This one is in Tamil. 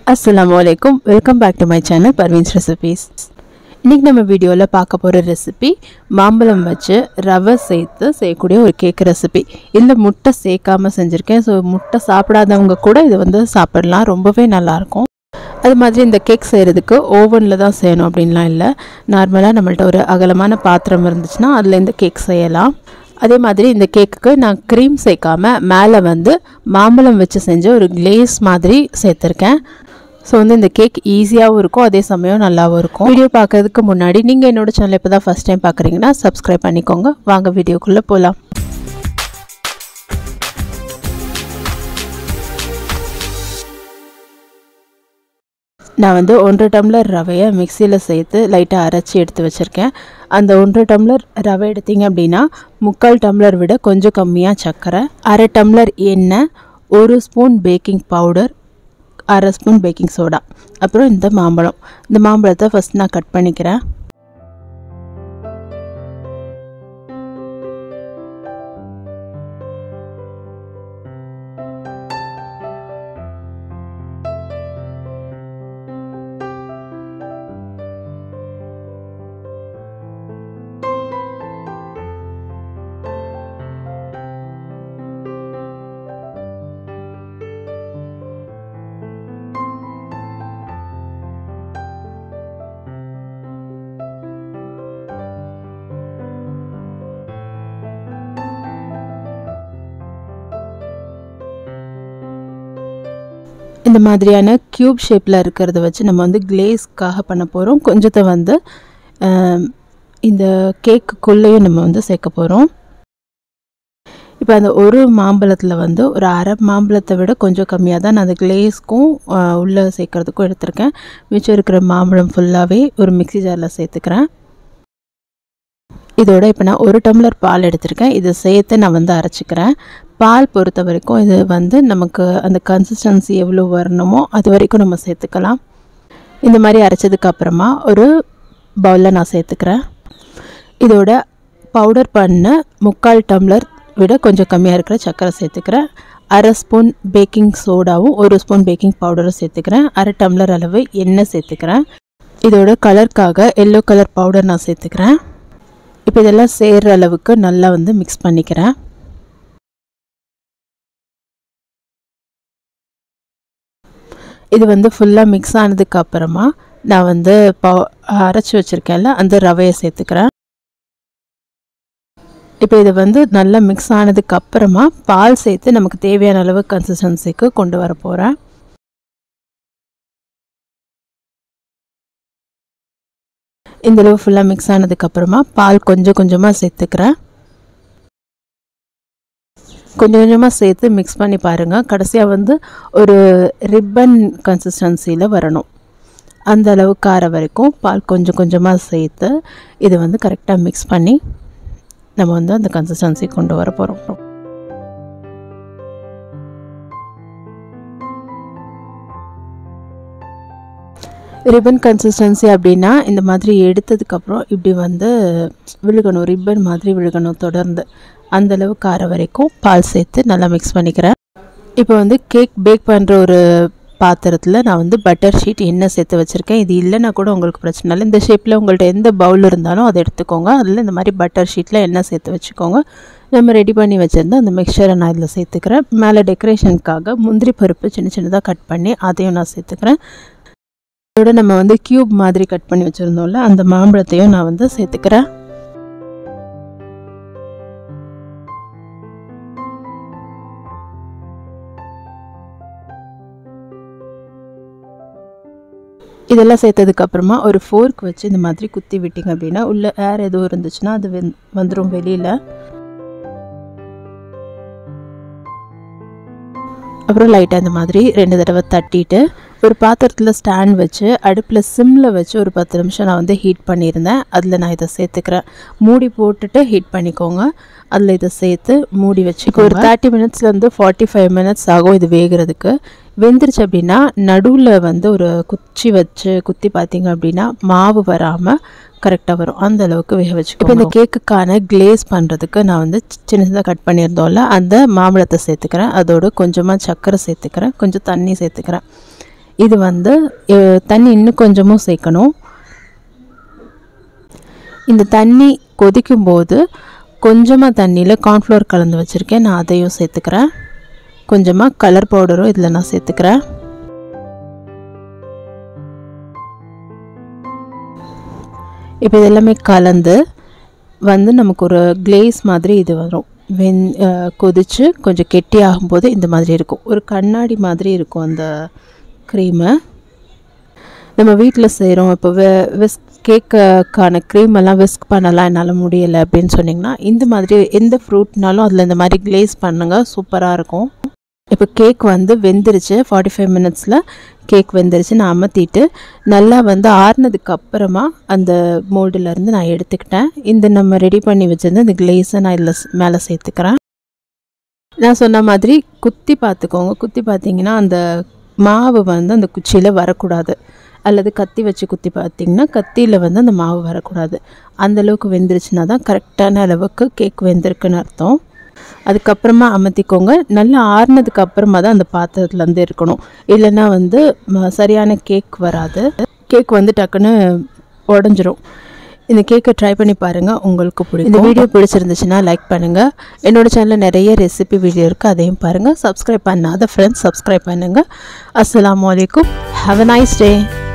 அஸ்ஸலாமு அலைக்கும் welcome back to my channel Parveen's recipes இன்றைக்கி நம்ம வீடியோவில் பார்க்க போகிற ரெசிபி மாம்பழம் வச்சு ரவை சேர்த்து செய்யக்கூடிய ஒரு கேக் ரெசிபி இதில் முட்டை சேர்க்காம செஞ்சுருக்கேன் ஸோ முட்டை சாப்பிடாதவங்க கூட இது வந்து சாப்பிடலாம் ரொம்பவே நல்லாயிருக்கும் அது மாதிரி இந்த கேக் செய்கிறதுக்கு ஓவனில் தான் செய்யணும் அப்படின்லாம் இல்லை நார்மலாக நம்மள்ட்ட ஒரு அகலமான பாத்திரம் இருந்துச்சுன்னா அதில் இந்த கேக் செய்யலாம் அதே மாதிரி இந்த கேக்குக்கு நான் க்ரீம் சேர்க்காம மேலே வந்து மாம்பழம் வச்சு செஞ்ச ஒரு கிளேஸ் மாதிரி சேர்த்துருக்கேன் ஸோ வந்து இந்த கேக் ஈஸியாகவும் இருக்கும் அதே சமயம் நல்லாவும் இருக்கும் வீடியோ பார்க்கறதுக்கு முன்னாடி நீங்கள் என்னோட சேனல் இப்போ தான் ஃபஸ்ட் டைம் பார்க்குறீங்கன்னா சப்ஸ்கிரைப் பண்ணிக்கோங்க வாங்க வீடியோக்குள்ளே போகலாம் நான் வந்து ஒன்றரை டம்ளர் ரவையை மிக்சியில் சேர்த்து லைட்டாக அரைச்சி எடுத்து வச்சுருக்கேன் அந்த ஒன்றரை டம்ளர் ரவை எடுத்தீங்க அப்படின்னா முக்கால் டம்ளர் விட கொஞ்சம் கம்மியாக சர்க்கரை அரை டம்ளர் எண்ணெய் ஒரு ஸ்பூன் பேக்கிங் பவுடர் அரை ஸ்பூன் பேக்கிங் சோடா அப்புறம் இந்த மாம்பழம் இந்த மாம்பழத்தை ஃபஸ்ட் நான் கட் பண்ணிக்கிறேன் இந்த மாதிரியான க்யூப் ஷேப்பில் இருக்கிறத வச்சு நம்ம வந்து கிளேஸ்க்காக பண்ண போகிறோம் கொஞ்சத்தை வந்து இந்த கேக்குக்குள்ளேயும் நம்ம வந்து சேர்க்க போகிறோம் இப்போ அந்த ஒரு மாம்பழத்தில் வந்து ஒரு அரை மாம்பழத்தை விட கொஞ்சம் கம்மியாக தான் நான் அந்த கிளேஸ்க்கும் உள்ளே சேர்க்குறதுக்கும் எடுத்திருக்கேன் மிச்சம் இருக்கிற மாம்பழம் ஃபுல்லாகவே ஒரு மிக்சி ஜாரில் சேர்த்துக்கிறேன் இதோட இப்போ நான் ஒரு டம்ளர் பால் எடுத்திருக்கேன் இதை சேர்த்து நான் வந்து அரைச்சிக்கிறேன் பால் பொறுத்த வரைக்கும் இது வந்து நமக்கு அந்த கன்சிஸ்டன்சி எவ்வளோ வரணுமோ அது வரைக்கும் நம்ம சேர்த்துக்கலாம் இந்த மாதிரி அரைச்சதுக்கு அப்புறமா ஒரு பவுலில் நான் சேர்த்துக்கிறேன் இதோட பவுடர் பண்ண முக்கால் டம்ளர் விட கொஞ்சம் கம்மியாக இருக்கிற சர்க்கரை சேர்த்துக்கிறேன் அரை ஸ்பூன் பேக்கிங் சோடாவும் ஒரு ஸ்பூன் பேக்கிங் பவுடரும் சேர்த்துக்கிறேன் அரை டம்ளர் அளவு எண்ணெய் சேர்த்துக்கிறேன் இதோட கலருக்காக எல்லோ கலர் பவுடர் நான் சேர்த்துக்கிறேன் இப்போ இதெல்லாம் சேர்கிற அளவுக்கு நல்லா வந்து மிக்ஸ் பண்ணிக்கிறேன் இது வந்து ஃபுல்லாக மிக்ஸ் ஆனதுக்கு அப்புறமா நான் வந்து பவு அரைச்சி வச்சுருக்கேன்ல அந்த ரவையை சேர்த்துக்கிறேன் இப்போ இதை வந்து நல்லா மிக்ஸ் ஆனதுக்கு அப்புறமா பால் சேர்த்து நமக்கு தேவையான அளவு கன்சிஸ்டன்சிக்கு கொண்டு வர போகிறேன் இந்தளவு ஃபுல்லாக மிக்ஸ் ஆனதுக்கப்புறமா பால் கொஞ்சம் கொஞ்சமாக சேர்த்துக்கிறேன் கொஞ்சம் கொஞ்சமாக சேர்த்து மிக்ஸ் பண்ணி பாருங்கள் கடைசியாக வந்து ஒரு ரிப்பன் கன்சிஸ்டன்சியில் வரணும் அந்த அளவுக்கு ஆற வரைக்கும் பால் கொஞ்சம் கொஞ்சமாக சேர்த்து இதை வந்து கரெக்டாக மிக்ஸ் பண்ணி நம்ம வந்து அந்த கன்சிஸ்டன்சி கொண்டு வர போகிறோம் ரிப்பன் கன்சிஸ்டன்சி அப்படின்னா இந்த மாதிரி எடுத்ததுக்கப்புறம் இப்படி வந்து விழுகணும் ரிப்பன் மாதிரி விழுகணும் தொடர்ந்து அந்த அளவுக்கு ஆற வரைக்கும் பால் சேர்த்து நல்லா மிக்ஸ் பண்ணிக்கிறேன் இப்போ வந்து கேக் பேக் பண்ணுற ஒரு பாத்திரத்தில் நான் வந்து பட்டர் ஷீட் எண்ணெய் சேர்த்து வச்சுருக்கேன் இது இல்லைன்னா கூட உங்களுக்கு பிரச்சனை இல்லை இந்த ஷேப்பில் உங்கள்கிட்ட எந்த பவுல் இருந்தாலும் அதை எடுத்துக்கோங்க அதில் இந்த மாதிரி பட்டர் ஷீட்டில் எண்ணெய் சேர்த்து வச்சுக்கோங்க நம்ம ரெடி பண்ணி வச்சுருந்தா அந்த மிக்சரை நான் இதில் சேர்த்துக்கிறேன் மேலே டெக்கரேஷனுக்காக முந்திரி பருப்பு சின்ன சின்னதாக கட் பண்ணி அதையும் நான் சேர்த்துக்கிறேன் இதோட நம்ம வந்து க்யூப் மாதிரி கட் பண்ணி வச்சுருந்தோம்ல அந்த மாம்பழத்தையும் நான் வந்து சேர்த்துக்கிறேன் இதெல்லாம் சேர்த்ததுக்கப்புறமா ஒரு ஃபோர்க் வச்சு இந்த மாதிரி குத்தி விட்டிங்க அப்படின்னா உள்ள ஏர் எதுவும் இருந்துச்சுன்னா அது வந்துடும் வெளியில் அப்புறம் லைட்டாக இந்த மாதிரி ரெண்டு தடவை தட்டிட்டு ஒரு பாத்திரத்தில் ஸ்டாண்ட் வச்சு அடுப்பில் சிம்மில் வச்சு ஒரு பத்து நிமிஷம் நான் வந்து ஹீட் பண்ணியிருந்தேன் அதில் நான் இதை சேர்த்துக்கிறேன் மூடி போட்டுட்டு ஹீட் பண்ணிக்கோங்க அதில் இதை சேர்த்து மூடி வச்சுக்கோ ஒரு தேர்ட்டி மினிட்ஸ்லேருந்து ஃபார்ட்டி ஃபைவ் மினிட்ஸ் ஆகும் இது வேகிறதுக்கு வெந்துருச்சு அப்படின்னா நடுவில் வந்து ஒரு குச்சி வச்சு குத்தி பார்த்தீங்க அப்படின்னா மாவு வராமல் கரெக்டாக வரும் அந்த அளவுக்கு வேக வச்சுக்கோ இப்போ இந்த கேக்குக்கான கிளேஸ் பண்ணுறதுக்கு நான் வந்து சின்ன சின்னதாக கட் பண்ணியிருந்தோம்ல அந்த மாம்பழத்தை சேர்த்துக்கிறேன் அதோடு கொஞ்சமாக சர்க்கரை சேர்த்துக்கிறேன் கொஞ்சம் தண்ணி சேர்த்துக்கிறேன் இது வந்து அஹ், தண்ணி இன்னும் கொஞ்சமும் சேர்க்கணும் இந்த தண்ணி கொதிக்கும்போது கொஞ்சமாக தண்ணியில் கார்ன்ஃப்ளவர் கலந்து வச்சுருக்கேன் நான் அதையும் சேர்த்துக்கிறேன் கொஞ்சமாக கலர் பவுடரும் இதில் நான் சேர்த்துக்கிறேன் இப்போ இது எல்லாமே கலந்து வந்து நமக்கு ஒரு கிளேஸ் மாதிரி இது வரும் வெந் அஹ், கொதிச்சு கொஞ்சம் கெட்டி ஆகும்போது இந்த மாதிரி இருக்கும் ஒரு கண்ணாடி மாதிரி இருக்கும் அந்த க்ரீமு நம்ம வீட்டில் செய்கிறோம் இப்போ வெ விஸ்க் கேக்குக்கான க்ரீம் எல்லாம் விஸ்க் பண்ணலாம் என்னால் முடியலை அப்படின்னு சொன்னிங்கன்னா இந்த மாதிரி எந்த ஃப்ரூட்னாலும் அதில் இந்த மாதிரி கிளேஸ் பண்ணுங்கள் சூப்பராக இருக்கும் இப்போ கேக் வந்து வெந்துருச்சு ஃபார்ட்டி ஃபைவ் மினிட்ஸில் கேக் வெந்துருச்சு நான் அமர்த்திட்டு நல்லா வந்து ஆறுனதுக்கு அப்புறமா அந்த மோல்டுலேருந்து நான் எடுத்துக்கிட்டேன் இந்த நம்ம ரெடி பண்ணி வச்சிருந்த இந்த கிளேஸை நான் இதில் மேலே சேர்த்துக்கிறேன் நான் சொன்ன மாதிரி குத்தி பார்த்துக்கோங்க குத்தி பார்த்தீங்கன்னா அந்த மாவு வந்து அந்த குச்சியில் வரக்கூடாது அல்லது கத்தி வச்சு குத்தி பார்த்தீங்கன்னா கத்தியில் வந்து அந்த மாவு வரக்கூடாது அந்த அளவுக்கு வெந்துருச்சுன்னா தான் கரெக்டான அளவுக்கு கேக் வெந்திருக்குன்னு அர்த்தம் அதுக்கப்புறமா அமர்த்திக்கோங்க நல்லா ஆறுனதுக்கு அப்புறமா தான் அந்த பாத்திரத்துலேருந்து இருக்கணும் இல்லைன்னா வந்து ம- சரியான கேக் வராது கேக் வந்து டக்குன்னு உடஞ்சிரும் இந்த கேக்கை ட்ரை பண்ணி பாருங்கள் உங்களுக்கு பிடிக்கும் இந்த வீடியோ பிடிச்சிருந்துச்சுன்னா லைக் பண்ணுங்கள் என்னோட சேனலில் நிறைய ரெசிபி வீடியோ இருக்குது அதையும் பாருங்கள் சப்ஸ்கிரைப் பண்ணாத ஃப்ரெண்ட்ஸ் சப்ஸ்கிரைப் பண்ணுங்கள் அஸ்ஸலாமு அலைக்கும் ஹாவ் அ நைஸ் டே